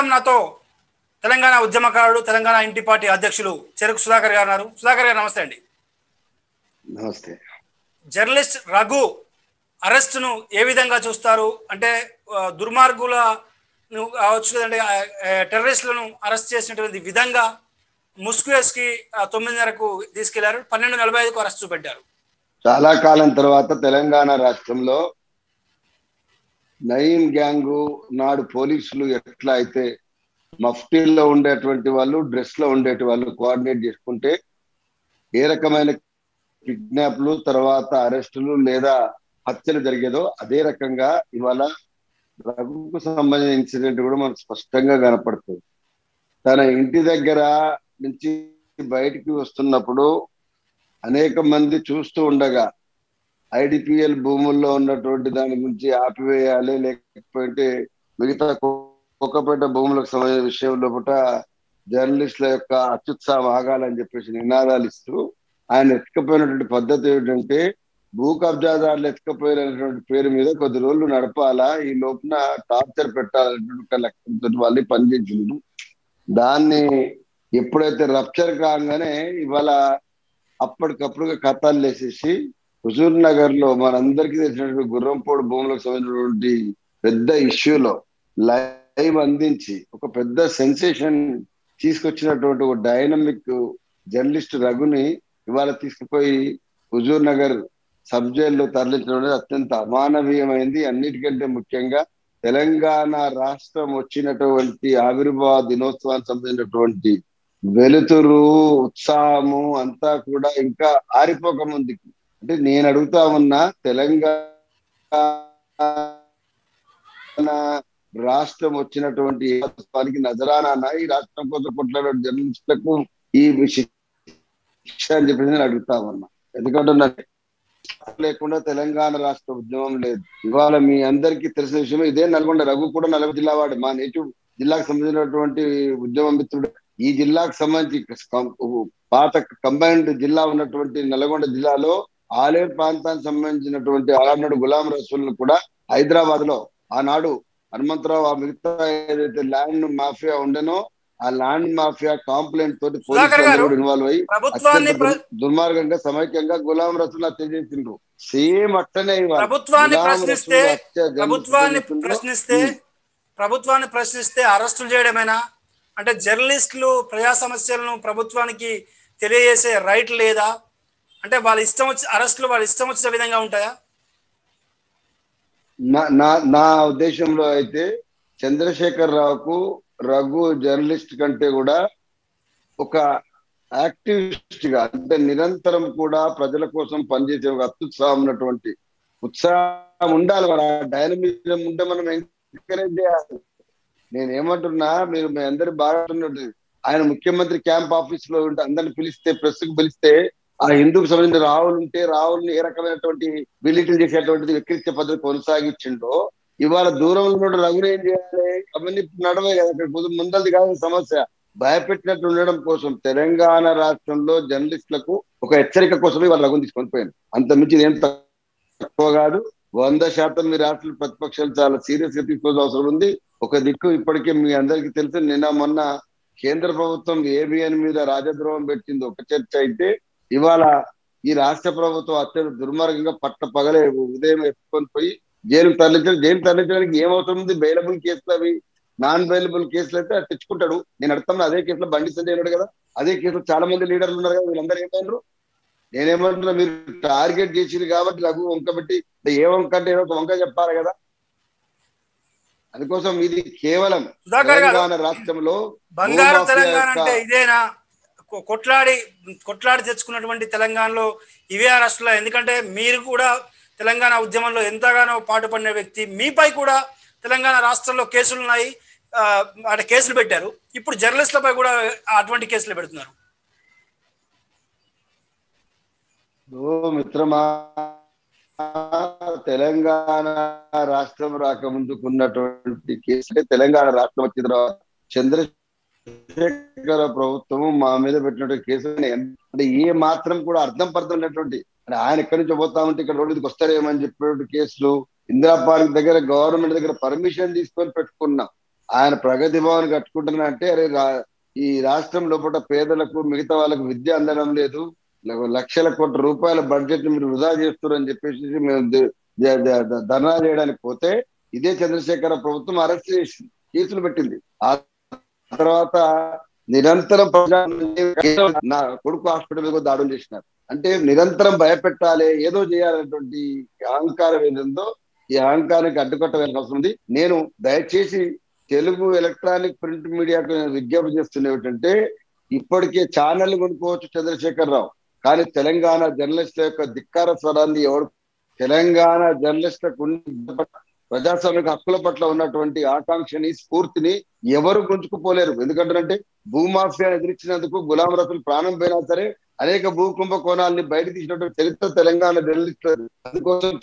ప్రస్తుతం నాతో తెలంగాణ ఉద్యమకారుడు తెలంగాణ ఇంటి పార్టీ అధ్యక్షులు చెరుకు సుధాకర్ గారు ఉన్నారు సుధాకర్ గారు నమస్తే అండి నమస్తే జర్నలిస్ట్ రఘు అరెస్టును ఏ విధంగా చూస్తారు అంటే ఆ, దుర్మార్గులను కావచ్చు లేదంటే ఆ, ఆ, టెర్రరిస్టులను అరెస్ట్ చేసినటువంటి విధంగా ముస్కుయస్కి తొమ్మిదిన్నరకు తీసుకెళ్లారు పన్నెండు నలభై ఐదుకు అరెస్ట్ చూపెట్టారు చాలా కాలం తర్వాత తెలంగాణ రాష్ట్రంలో నయీం గ్యాంగు నాడు పోలీసులు ఎట్లా అయితే మఫ్టీల్లో ఉండేటువంటి వాళ్ళు డ్రెస్ లో ఉండేటి వాళ్ళు కోఆర్డినేట్ చేసుకుంటే ఏ రకమైన కిడ్నాప్లు తర్వాత అరెస్టులు లేదా హత్యలు జరిగేదో అదే రకంగా ఇవాళ రఘుకు సంబంధించిన ఇన్సిడెంట్ కూడా మనకు స్పష్టంగా కనపడుతుంది తన ఇంటి దగ్గర నుంచి బయటికి వస్తున్నప్పుడు అనేక మంది చూస్తూ ఉండగా ఐడిపిఎల్ భూముల్లో ఉన్నటువంటి దాని గురించి ఆపివేయాలి లేకపోతే మిగతా కుక్కపేట భూములకు సంబంధించిన విషయంలో పుట జర్నలిస్టుల యొక్క అత్యుత్సాహం ఆగాలని చెప్పేసి నినాదాలు ఇస్తూ ఆయన ఎత్తుకపోయినటువంటి పద్ధతి ఏమిటంటే భూ కబ్జాదారులు ఎత్తుకపోయినటువంటి పేరు మీద కొద్ది రోజులు నడపాలా ఈ లోపున టార్చర్ పెట్టాలనేటువంటి ఒక లక్ష్యంతో వాళ్ళు పనిచేసిండు దాన్ని ఎప్పుడైతే రప్చర్ కాగానే ఇవాళ అప్పటికప్పుడు కథలు వేసేసి హుజూర్ నగర్ లో మనందరికీ తెలిసినటువంటి గుర్రంపోడు భూములకు సంబంధించినటువంటి పెద్ద ఇష్యూలో లైవ్ అందించి ఒక పెద్ద సెన్సేషన్ తీసుకొచ్చినటువంటి ఒక డైనమిక్ జర్నలిస్ట్ రఘుని ఇవాళ తీసుకుపోయి హుజూర్ నగర్ సబ్ జైల్లో తరలించడం అనేది అత్యంత అమానవీయమైంది అన్నిటికంటే ముఖ్యంగా తెలంగాణ రాష్ట్రం వచ్చినటువంటి ఆవిర్భావ దినోత్సవానికి సంబంధించినటువంటి వెలుతురు ఉత్సాహము అంతా కూడా ఇంకా ఆరిపోక ముందుకి అంటే నేను అడుగుతా ఉన్నా తెలంగాణ రాష్ట్రం వచ్చినటువంటి వారికి నజరానా ఈ రాష్ట్రం కోసం కొట్లాడే జర్నలిస్టులకు ఈ శిక్ష అని చెప్పేసి నేను అడుగుతా ఉన్నా ఎందుకంటే నాకు లేకుండా తెలంగాణ రాష్ట్ర ఉద్యమం లేదు ఇవాళ మీ అందరికీ తెలిసిన విషయం ఇదే నల్గొండ రఘు కూడా నల్గొండ జిల్లా వాడు మా నేటివ్ జిల్లాకు సంబంధించినటువంటి ఉద్యమ మిత్రుడు ఈ జిల్లాకు సంబంధించి కం- పాత కంబైన్డ్ జిల్లా ఉన్నటువంటి నల్గొండ జిల్లాలో ఆలేరు ప్రాంతానికి సంబంధించినటువంటి ఆనాడు గులాం రసూల్ని కూడా హైదరాబాద్ లో ఆనాడు హనుమంతరావు ఆ మిగతా ఏదైతే ల్యాండ్ మాఫియా ఉండేనో ఆ ల్యాండ్ మాఫియా కాంప్లైంట్ తోటి సుధాకర్ గారు, పోలీసులు ఇన్వాల్వ్ అయ్యి ప్రభుత్వాన్ని అత్యంత ప్ర- దుర్- దుర్మార్గంగా సమైక్యంగా గులాం రసూల్ హత్య చేసిండ్రు సేమ్ అట్టనే ఇవాళ ప్రభుత్వాన్ని గులాం ప్రశ్నిస్తే రసూల్ హత్య జర్నలిస్ట్ ప్రభుత్వాన్ని చేసిండ్రు. ప్రశ్నిస్తే ప్రభుత్వాన్ని ప్రశ్నిస్తే అరెస్టులు చేయడమేనా అంటే జర్నలిస్టులు ప్రజా సమస్యలను ప్రభుత్వానికి తెలియజేసే రైట్ లేదా అంటే వాళ్ళ ఇష్టం వచ్చి అరెస్టులు వాళ్ళ ఇష్టం వచ్చిన విధంగా ఉంటాయా నా నా నా ఉద్దేశంలో అయితే చంద్రశేఖర్ రావుకు రఘు జర్నలిస్ట్ కంటే కూడా ఒక యాక్టివిస్ట్ గా అంటే నిరంతరం కూడా ప్రజల కోసం పనిచేసే ఒక అత్యుత్సాహం ఉన్నటువంటి ఉత్సాహం ఉండాలి మన డైనమిజం ఉంటే మనం ఎంకరేజ్ చేయాలి నేను ఏమంటున్నా మీరు మీ అందరు బాగా ఉన్నట్టు ఆయన ముఖ్యమంత్రి క్యాంప్ ఆఫీస్ లో ఉంటే అందరిని పిలిస్తే ప్రెస్ కు పిలిస్తే ఆ హిందూకు సంబంధించిన రాహుల్ ఉంటే రాహుల్ని ఏ రకమైనటువంటి విలిటిల్ చేసేటువంటిది వికృత్య పద్ధతి కొనసాగించిండో ఇవాళ దూరంలో ఉన్న రఘుని ఏం చేయాలి అవన్నీ నడవే కదా ఇక్కడ ముందు- ముందలది కాదు సమస్య భయపెట్టినట్టు ఉండడం కోసం తెలంగాణ రాష్ట్రంలో జర్నలిస్టులకు ఒక హెచ్చరిక కోసం ఇవాళ రఘుని తీసుకొని పోయాను అంత మించి ఏం తక్కువ కాదు వంద శాతం మీ రాష్ట్ర ప్రతిపక్షాలు చాలా సీరియస్ గా తీసుకోవాల్సిన అవసరం ఉంది ఒక దిక్కు ఇప్పటికే మీ అందరికీ తెలుసు నిన్న మొన్న కేంద్ర ప్రభుత్వం ఏబిఎన్ మీద రాజద్రోహం పెట్టింది ఒక చర్చ అయితే ఇవాళ ఈ రాష్ట్ర ప్రభుత్వం అత్యంత దుర్మార్గంగా పట్ట పగలే ఉదయం ఎత్తుకొని పోయి జైలు తరలించడం జైలు తరలించడానికి ఏమవుతుంది ఉంది బెయిలబుల్ కేసులు అవి నాన్ బెయిలబుల్ కేసులు అయితే అది తెచ్చుకుంటాడు నేను అడుగుతున్నా అదే కేసులో బండి సంజయ్ ఉన్నాడు కదా అదే కేసులో చాలా మంది లీడర్లు ఉన్నారు కదా వీళ్ళందరూ ఏమైనారు నేనేమంటున్నా మీరు టార్గెట్ చేసింది కాబట్టి రఘు వంక పెట్టి ఏ వంక అంటే ఏదో ఒక వంక చెప్పాలి కదా అందుకోసం ఇది కేవలం సుధాకర్ గారు తెలంగాణ రాష్ట్రంలో బంగారు భూమాఫియా తెలంగాణ యొక్క- అంటే ఇదేనా కొ- కొట్లాడి కొట్లాడి తెచ్చుకున్నటువంటి తెలంగాణలో ఇవే అరెస్టులు ఎందుకంటే మీరు కూడా తెలంగాణ ఉద్యమంలో ఎంతగానో పాటుపడిన వ్యక్తి మీపై కూడా తెలంగాణ రాష్ట్రంలో కేసులు ఉన్నాయి ఆ, అంటే కేసులు పెట్టారు ఇప్పుడు జర్నలిస్టులపై కూడా అటువంటి కేసులు పెడుతున్నారు ఓ మిత్రమా తెలంగాణ రాష్ట్రం రాకముందుకు ఉన్నటువంటి కేసులే తెలంగాణ రాష్ట్రం వచ్చిన తర్వాత చంద్రశేఖర ప్రభుత్వము మా మీద పెట్టినటువంటి కేసులు అంటే ఏ మాత్రం కూడా అర్థం పర్థం ఉన్నటువంటి అంటే ఆయన ఎక్కడి నుంచి పోతా ఉంటే ఇక్కడ రోడ్డు మీదకి వస్తారేమని చెప్పేటువంటి కేసులు ఇందిరా పార్క్ దగ్గర గవర్నమెంట్ దగ్గర పర్మిషన్ తీసుకొని పెట్టుకున్నాం ఆయన ప్రగతి భవన్ కట్టుకుంటున్నా అంటే అరే రా- ఈ రాష్ట్రం లోపల పేదలకు మిగతా వాళ్ళకు విద్య అందడం లేదు ల- లక్షల కోట్ల రూపాయల బడ్జెట్ మీరు వృధా చేస్తున్నారు అని చెప్పేసి మేము ద- ద- ద- ద- ధర్నా చేయడానికి పోతే ఇదే చంద్రశేఖర ప్రభుత్వం అరెస్ట్ చేసి కేసులు పెట్టింది ఆ తర్వాత నిరంతరం ప్రజా- నా కొడుకు హాస్పిటల్ మీద కూడా దాడులు చేసినారు అంటే నిరంతరం భయపెట్టాలి ఏదో చేయాలనేటువంటి అహంకారం ఏదందో ఈ అహంకారానికి అడ్డుకట్ట అవసరం ఉంది నేను దయచేసి తెలుగు ఎలక్ట్రానిక్ ప్రింట్ మీడియాకు నేను విజ్ఞప్తి చేస్తున్న ఏమిటంటే ఇప్పటికే ఛానల్ కొనుక్కోవచ్చు చంద్రశేఖర్ రావు కానీ తెలంగాణ జర్నలిస్టుల యొక్క ధిక్కార స్వరాన్ని ఎవరు తెలంగాణ జర్నలిస్టులకు ఉన్న ప్రజాస్వామిక హక్కుల పట్ల ఉన్నటువంటి ఆకాంక్షని స్ఫూర్తిని ఎవరు గుంజుకుపోలేరు ఎందుకంటే భూమాఫియా ఎదిరించినందుకు గులాం రసూల్ ప్రాణం పోయినా సరే అనేక భూ కుంభకోణాలని బయట తీసినటువంటి చరిత్ర తెలంగాణ జర్నలిస్టులు అందుకోసం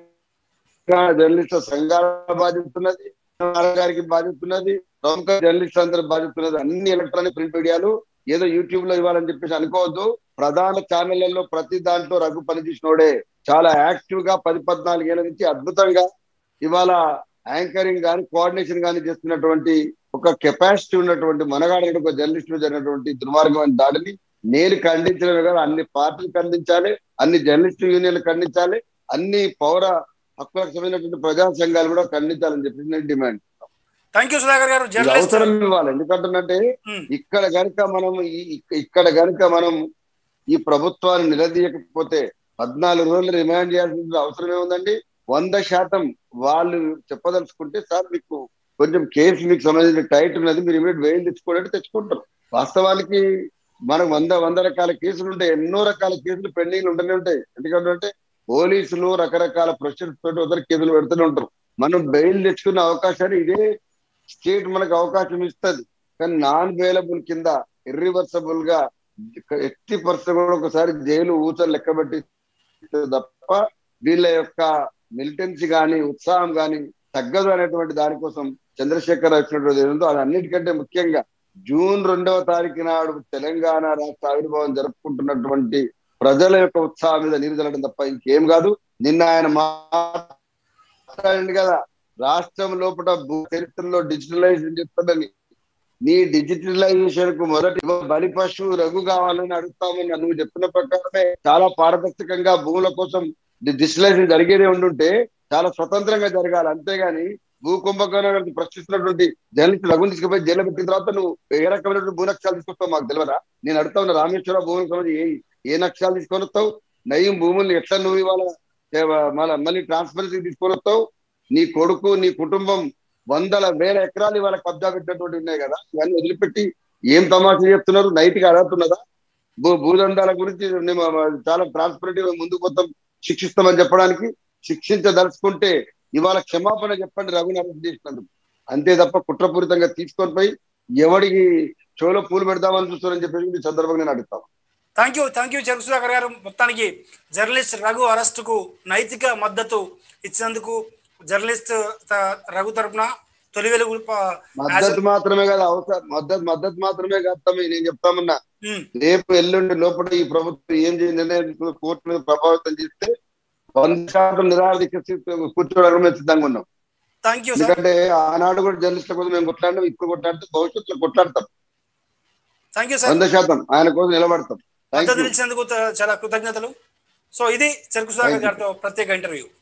తెలంగాణ జర్నలిస్టుల సంఘాల బాధ్యత ఉన్నది గారికి బాధ్యత ఉన్నది ప్రముఖ జర్నలిస్టులు అందరూ బాధ్యత ఉన్నది అన్ని ఎలక్ట్రానిక్ ప్రింట్ మీడియాలు ఏదో యూట్యూబ్ లో ఇవ్వాలని చెప్పేసి అనుకోవద్దు ప్రధాన ఛానళ్లలో ప్రతి దాంట్లో రఘు పనిచేసినోడే చాలా యాక్టివ్ గా పది పద్నాలుగేళ్ల నుంచి అద్భుతంగా ఇవాళ యాంకరింగ్ కానీ కోఆర్డినేషన్ కానీ చేస్తున్నటువంటి ఒక కెపాసిటీ ఉన్నటువంటి మనగాడు ఒక జర్నలిస్ట్ లో జరిగినటువంటి దుర్మార్గమైన దాడిని నేను ఖండించడమే కాదు అన్ని పార్టీలు ఖండించాలి అన్ని జర్నలిస్ట్ యూనియన్లు ఖండించాలి అన్ని పౌర హక్కులకు సంబంధించినటువంటి ప్రజా సంఘాలు కూడా ఖండించాలని చెప్పి నేను డిమాండ్ థ్యాంక్ యూ సుధాకర్ గారు ఇది జర్నలిస్ట్ అవసరం ఇవ్వాలి ఎందుకంటే ఉమ్, ఇక్కడ గనుక మనం ఈ- ఇక్క- ఇక్కడ గనుక మనం ఈ ప్రభుత్వాన్ని నిలదీయకపోతే పద్నాలుగు రోజులు రిమాండ్ చేయాల్సిన అవసరం ఏముందండి వంద శాతం వాళ్ళు చెప్పదలుచుకుంటే సార్ మీకు కొంచెం కేసు మీకు సంబంధించిన టైట్ ఉన్నది మీరు ఇమీడియట్ వేలు తెచ్చుకోవాలంటే తెచ్చుకుంటారు వాస్తవానికి మనకు వంద వంద రకాల కేసులు ఉంటాయి ఎన్నో రకాల కేసులు పెండింగ్ ఉంటూనే ఉంటాయి ఎందుకంటే పోలీసులు రకరకాల ప్రొసెస్ తోటి ఒకరి కేసులు పెడుతూనే ఉంటారు మనం బెయిల్ తెచ్చుకునే అవకాశాన్ని ఇదే స్టేట్ మనకు అవకాశం ఇస్తుంది కానీ నాన్ అవైలబుల్ కింద ఇర్రివర్సబుల్ గా ఎట్టి పరిస్థితి కూడా ఒకసారి జైలు ఊచలు లెక్క పెట్టి తప్ప వీళ్ళ యొక్క మిలిటెన్సీ గాని ఉత్సాహం గాని తగ్గదు అనేటువంటి దానికోసం చంద్రశేఖర్ వచ్చినటువంటి ఏందో అది అన్నిటికంటే ముఖ్యంగా జూన్ రెండవ తారీఖు నాడు తెలంగాణ రాష్ట్ర ఆవిర్భావం జరుపుకుంటున్నటువంటి ప్రజల యొక్క ఉత్సాహం మీద నీరు చల్లడం తప్ప ఇంకేం కాదు నిన్న ఆయన మాట్లాడింది కదా రాష్ట్రం లోపల భూ చరిత్రలో డిజిటలైజేషన్ చేస్తుందని నీ డిజిటలైజేషన్ కు మొదటి బలి పశువు రఘు కావాలని అడుగుతామని నువ్వు చెప్పిన ప్రకారమే చాలా పారదర్శకంగా భూముల కోసం డిజిటలైజేషన్ జరిగేదే ఉండుంటే చాలా స్వతంత్రంగా జరగాలి అంతేగాని భూ కుంభకోణాలను ప్రశ్నిస్తున్నటువంటి జర్నలిస్ట్ రఘుని తీసుకుపోయి జైలు పెట్టిన తర్వాత నువ్వు ఏ రకమైనటువంటి భూ నక్షాలు తీసుకొస్తావు మాకు తెలియదా నేను అడుగుతా ఉన్నా రామేశ్వర భూములకు సంబంధించి ఏ ఏ నక్షాలు తీసుకొని వస్తావు నయం భూముల్ని ఎట్లా నువ్వు ఇవాళ మళ్ళీ మళ్ళీ ట్రాన్స్పరెన్సీ తీసుకొని వస్తావు నీ కొడుకు నీ కుటుంబం వందల వేల ఎకరాలు ఇవాళ కబ్జా పెట్టినటువంటి ఉన్నాయి కదా ఇవన్నీ వదిలిపెట్టి ఏం తమాషా చెప్తున్నారు నైట్ గా అడుగుతున్నదా భూ భూదందాల గురించి మేము చాలా ట్రాన్స్పరెంట్ గా ముందుకు మొత్తం శిక్షిస్తామని చెప్పడానికి శిక్షించదలుచుకుంటే ఇవాళ క్షమాపణ చెప్పండి రఘుని అరెస్ట్ చేసినందుకు అంతే తప్ప కుట్రపూరితంగా తీసుకొని పోయి ఎవడికి చెవులో పూలు పెడదామని చూస్తారని చెప్పేసి ఈ సందర్భంగా నేను అడుగుతాను థ్యాంక్ యూ థ్యాంక్ యూ చెరుకు సుధాకర్ గారు మొత్తానికి జర్నలిస్ట్ రఘు అరెస్టుకు నైతిక మద్దతు ఇచ్చినందుకు జర్నలిస్ట్ త- రఘు తరపున తొలి వెలుగు ప- మద్దతు మాత్రమే కాదు అవసరం మద్దతు మద్దతు మాత్రమే కాదు తమ్మి, నేను చెప్తామన్నా ఉమ్, రేపు ఎల్లుండి లోపల ఈ ప్రభుత్వం ఏం చేయ నిర్ణయం తీసుకుని కోర్టు మీద ప్రభావితం చేస్తే వంద శాతం నిరాహార దీక్ష కూర్చోవడానికి మేము సిద్ధంగా ఉన్నాం థ్యాంక్ యూ సార్ ఎందుకంటే ఆనాడు కూడా జర్నలిస్టుల కోసం మేము కొట్లాడినాం ఇప్పుడు కొట్లాడితే భవిష్యత్తులో కొట్లాడతాం థ్యాంక్ యూ సార్ వంద శాతం ఆయన కోసం నిలబడతాం థ్యాంక్ మద్దతు యూ ఇచ్చినందుకు త- చాలా కృతజ్ఞతలు సో ఇది చెరుకు సుధాకర్ గారితో ప్రత్యేక ఇంటర్వ్యూ